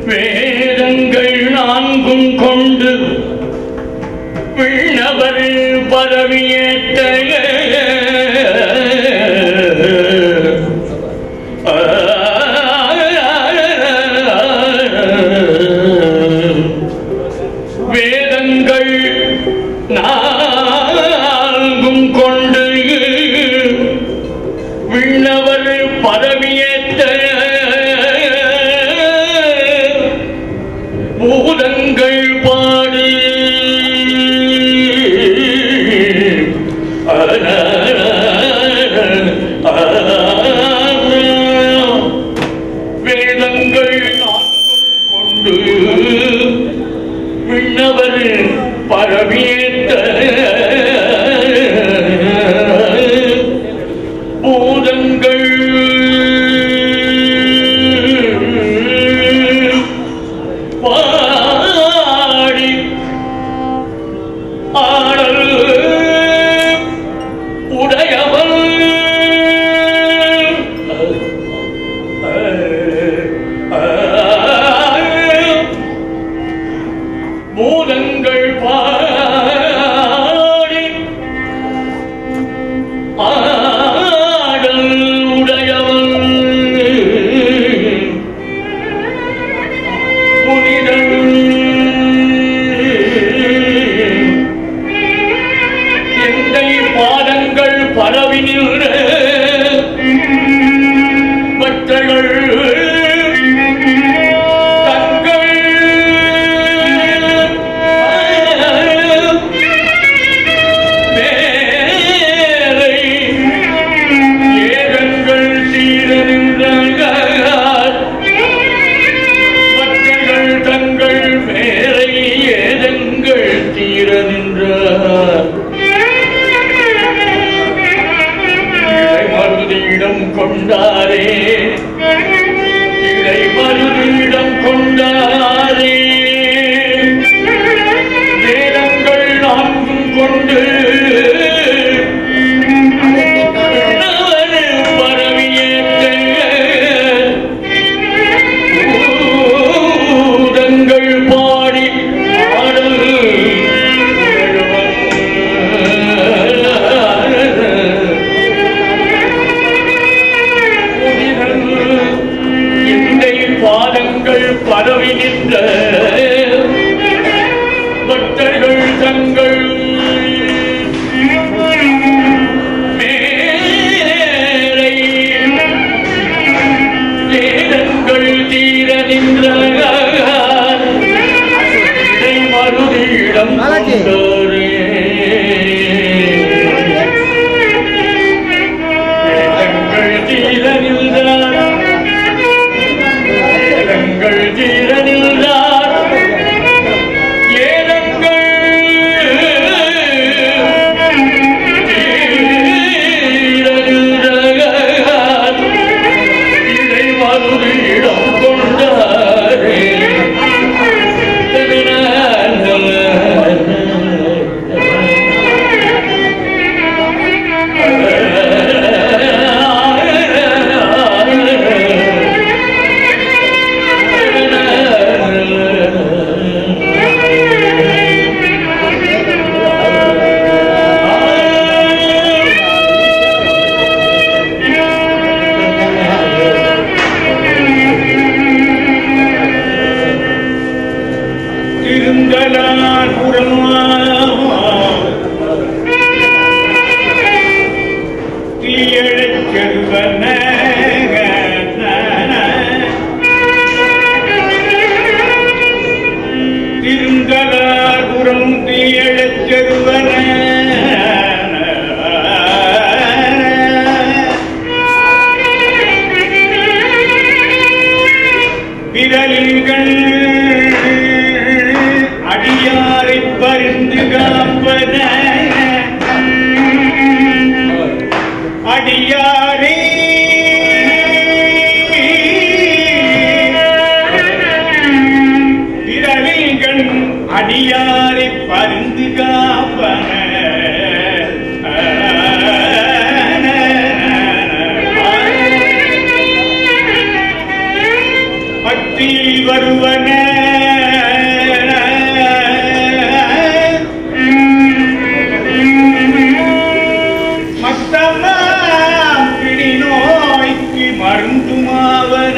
வேதங்கள் நான்கும் கொண்டு விண்ணவர் பரவியேற்ற வேதங்கள் நான்கும் கொண்டு விண்ணவர் பரவியேற்ற பூதங்கள் பாடு வேதங்கள் நான்கும் கொண்டு விண்ணவர் பரவியேற்ற பூதங்கள் பாடி ஆடல் உடையவன் பூதங்கள் பாடி ஆடல் உடையவன் புனிதன் எந்தை பாதங்கள் பரவி நின்ற பக்தர்கள் தங்கள் மேலை ஏகங்கள் சீர நின்றார் மக்கள் தங்கள் மேலை ஏதங்கள் தீர நின்றார் இறை மருதியிடம் கொண்டாரே இறை மருதியிடம் கொண்டாரே வேதங்கள் நான்கும் கொண்டு அவர் பரவியேற்ற பூதங்கள் பாடி ஆடல் இந்த பாதங்கள் பரவி நின்ற பக்தர்கள் தங்கள் மேலை வேதங்கள் தீர நின்றார் இதை மறுதியிடம் பாலாஜி. கொண்டோரே. வேதங்கள் தீர நின்றார் வேதங்கள் தீர நின்றார் ஏதங்கள் தீர நின்றார் இதை மறுதியிடம் கொண்டாரே திருந்தலான் புறமா தீயழச் செல்வன திருந்தலாபுரம் தீயழச் செல்வன விரலிகள் அடியாரை பரிந்து காப்பன அடியாரே விரலிகள் அடியாரை பரிந்து காப்பன பக்த பக்தியில் வருவன மத்தமாம் பிடி நோய்க்கு மருந்துமாவன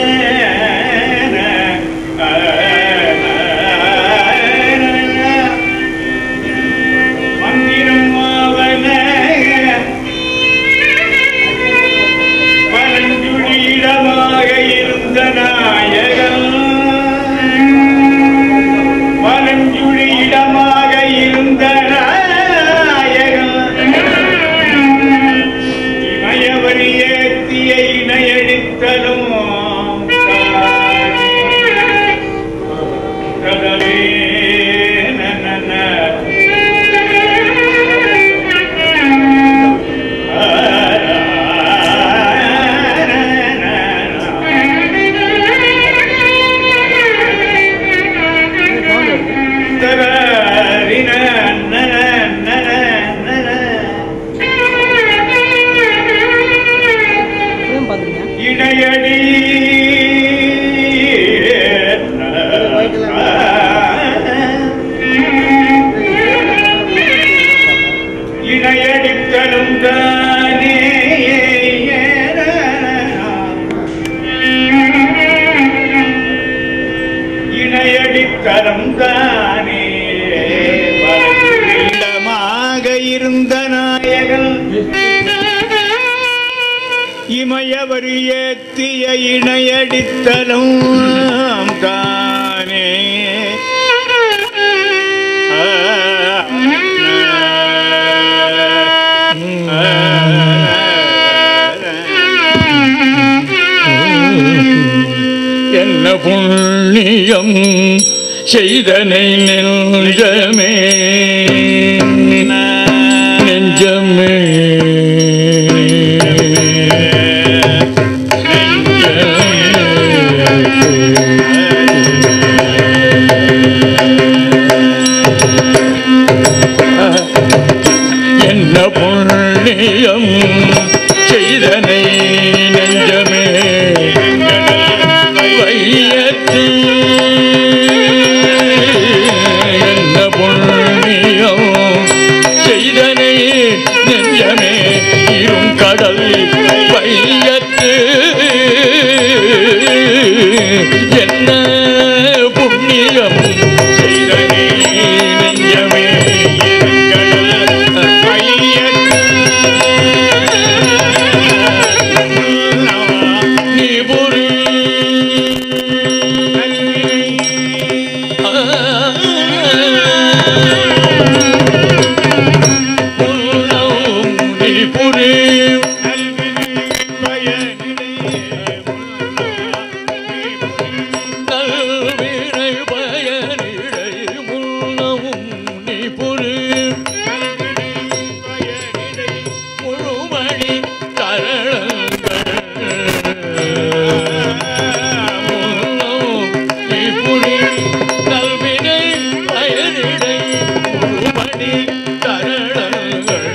மந்திரம் ஆவன பரஞ்சுழியிடமாக இருந்த நாயகன் பரஞ்சுழியிடமாக இருந்த நாயகன் இமயவரி ஏத்திய இணையடித்தலும் ததவே நன ஃப்ரேம் பார்த்துருங்க இடையடி இடையடித்தலும் தானே இணையடித்தரம் தானே பரந்தமாக இருந்த நாயகன் இமயவர் ஏத்திய இணையடித்தலும் தானே என்ன புண்ணியம் செய்தனை நெஞ்சமே நெஞ்சமே என்ன புண்ணியம் செய்தனை நெஞ்சமே வையத்து என்ன புண்ணியம் செய்தனை நெஞ்சமே இரும் கடல் வையத்து என்ன புண்ணியம் செய்தனை நெஞ்சமே நீ புரி நீ புரி நல்வினை பயனிடை முன்னவும் நீ புரி முழுமணி கரணங்கள் முன்னவும் நீ புரி நல்வினை பயனிடை முழுமணி கரணங்கள்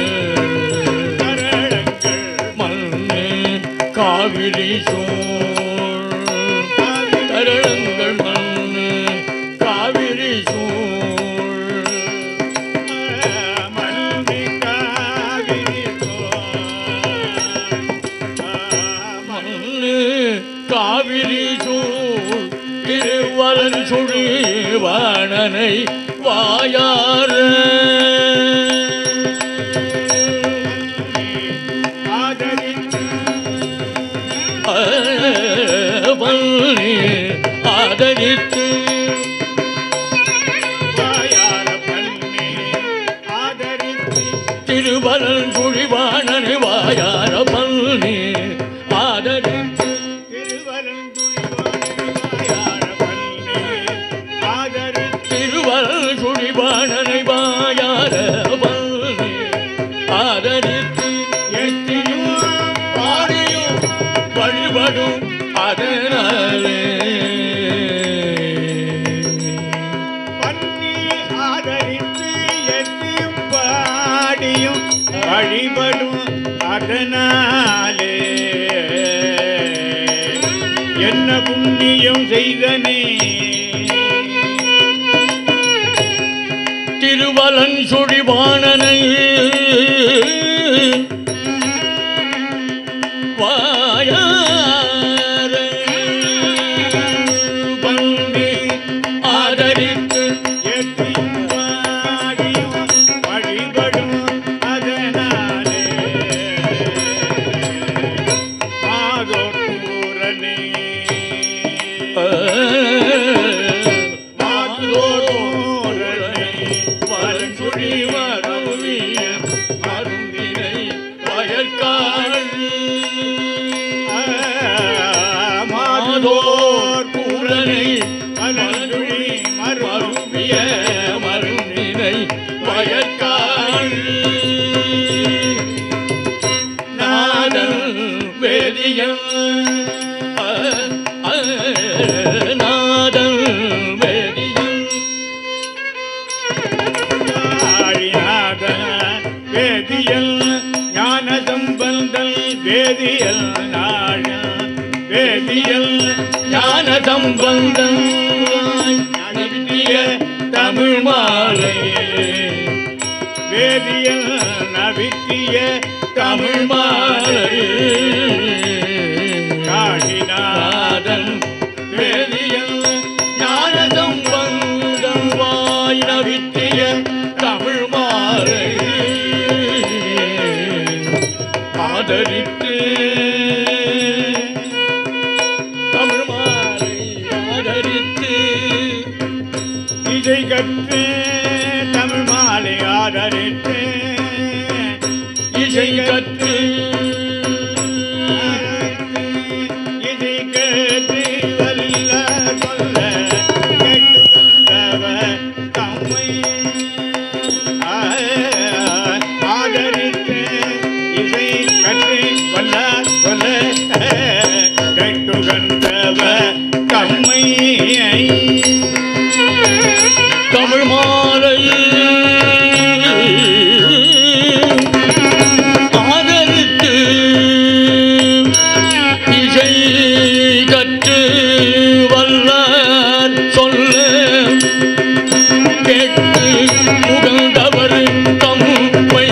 மண்ணு காவிரி சூழ் கரணங்கள் மண்ணு காவிரி சூழ் மண்ணு காவிரி சூழ் திருவலன் சுழி வாணனை வாயார மண்ணி ஆதரித்து திருவலன் சுழி வாணனை வாயார மண்ணி ஆதரித்து திருவலன் சுழி வாணனை வாயார மண்ணி ஆதரித்து எத்தியும் பாடியும் வழிபடும் அதனாலே செய்தனே திருவலன் சுழிவாணனை வாயார வந்து ஆதரித்து எத்தியும் வாடியும் வழிபடும் அதனாலே மாதோர் பூரணே வரஞ்சுழி மருவிய மருந்தினை வயற்காள் மாதோர் பூரனை மலர்ந்துழி மருவிய மருந்தினை வயற்காள் நாதன் வேதியன் நாதன் வேதியன் ஆழிநாத வேதியல் ஞான சம்பந்தல் வேதியல் நாழ வேதியல் ஞான சம்பந்தம் நித்திய தமிழ் மாலை வேதியல் நவித்திய தமிழ் மாலை காழிநாதன் நாதன் வேதியல் ஞான சம்பந்தம் வாய் நவித்திய தமிழ் மாலை ஆதரித்து தமிழ் மாலை ஆதரித்து இசை கற்று தமிழ் மாலை ஆதரித்து இசை கற்று இதை கேட்டு வல்ல சொல்ல கேட்டுவந்தவ தம்மை ஆதரித்து இதை கற்று வல்ல சொல்ல கேட்டுகந்தவ தம்மை தமிழ் மாலை ஆதரித்து இசை கற்று வல்லார் சொல்ல கேட்டு புகழ்ந்தவர் தம்மை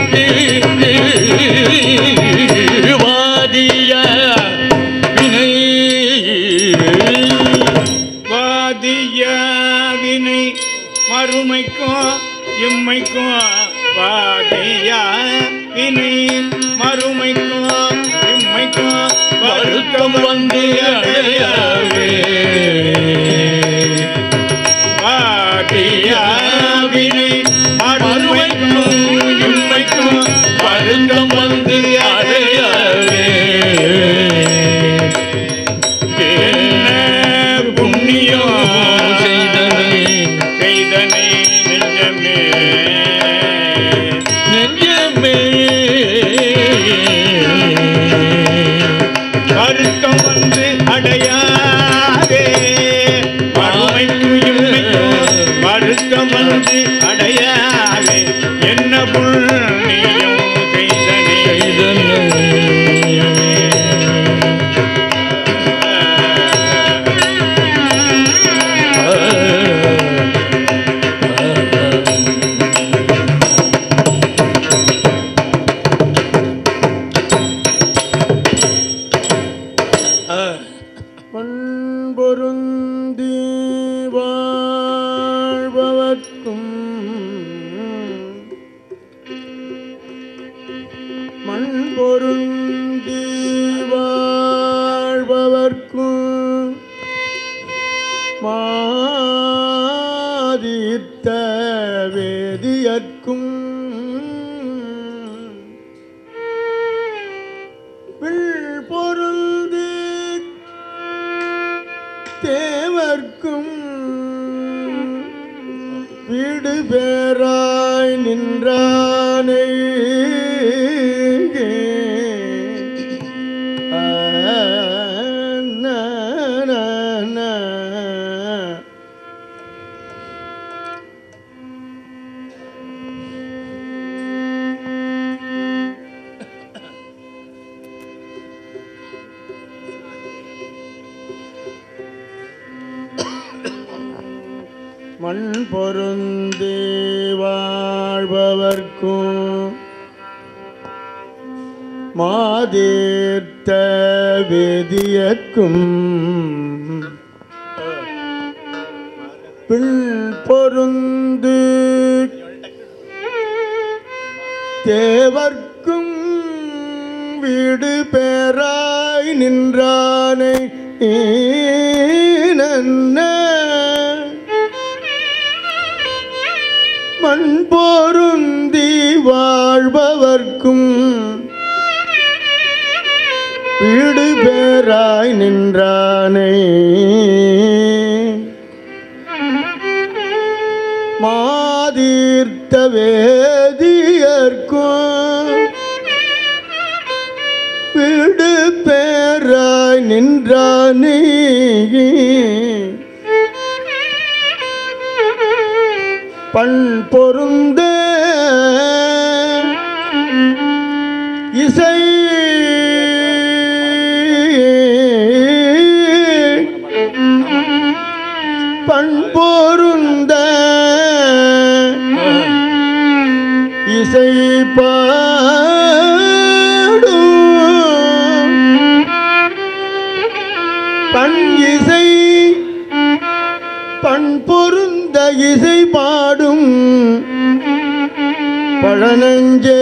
வாதிய வினை வாதியாவினை மறுமைக்கும் இம்மைக்கும் வாதியாவினை மறுமைக்கும் இம்மைக்கும் வருத்தம் வந்து அடையவே வாதியாவினை மறுமைக்கும் இம்மைக்கும் வருத்தம் வந்து அடையவே என்ன புண்ணியம் செய்தனை செய்தனை நெஞ்சமே நெஞ்சமே வருத்தம் வந்து அடையாதே மறுமைக்கும் இம்மைக்கும் வருத்தம் வந்து அடையாதே என்ன புண்ணியம் செய்தனே பொருந்தி வாழ்பவர்க்கும் மண் பொருந்தி வாழ்பவர்க்கும் மாதித்த வேதியர்க்கும் வில் பொருந்தி தேவர்க்கும் வீடு பேராய் நின்றானே ஆ, நா, நா, நா. மண் பொருந்தி வாழ்பவர்க்கும் மாதீர்த்த வேதியர்க்கும் பின் பொருந்து தேவர்க்கும் வீடு பேராய் நின்றானை நன்ன மண் பொருந்தி வாழ்பவர்க்கும் வீடு பேராய் நின்றானை மாதீர்த்த வேதியர்க்கும் வீடு பேராய் நின்றானே பண் பொருந்த இசை பண் பொருந்த இசை பாடும் பண் இசை பண் பொருந்த இசை பாடும் பழனஞ்சே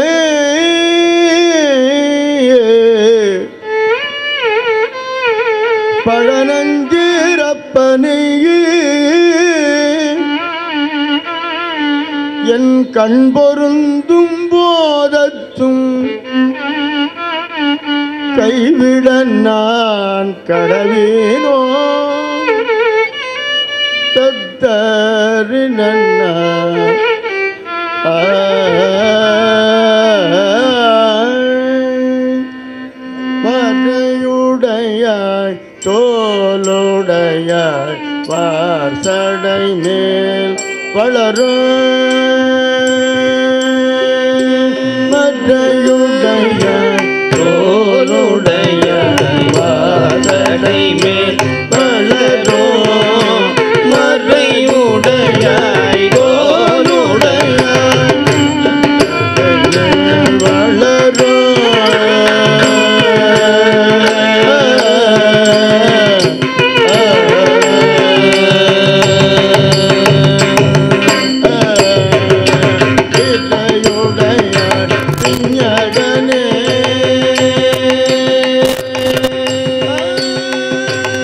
பழனஞ்சிறப்பனையே என் கண் பொருந்தும் போதத்தும் கைவிட நான் கடவேனோ தத்தரின மறையுடையாய் தோலுடையாய் வாசடை மேல் வளரும் மறையுடையாய் தோலுடையாய் வாசடை மேல் வளரும் மறையுடையாய் தோலுடையாய் வளரும்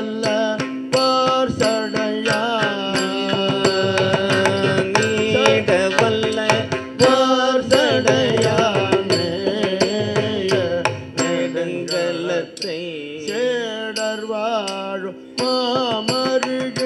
வல்ல பார்சடையா நீட வல்ல பார்சடையானே வேதங்களத்தை சேடர் வாழும் மாமருக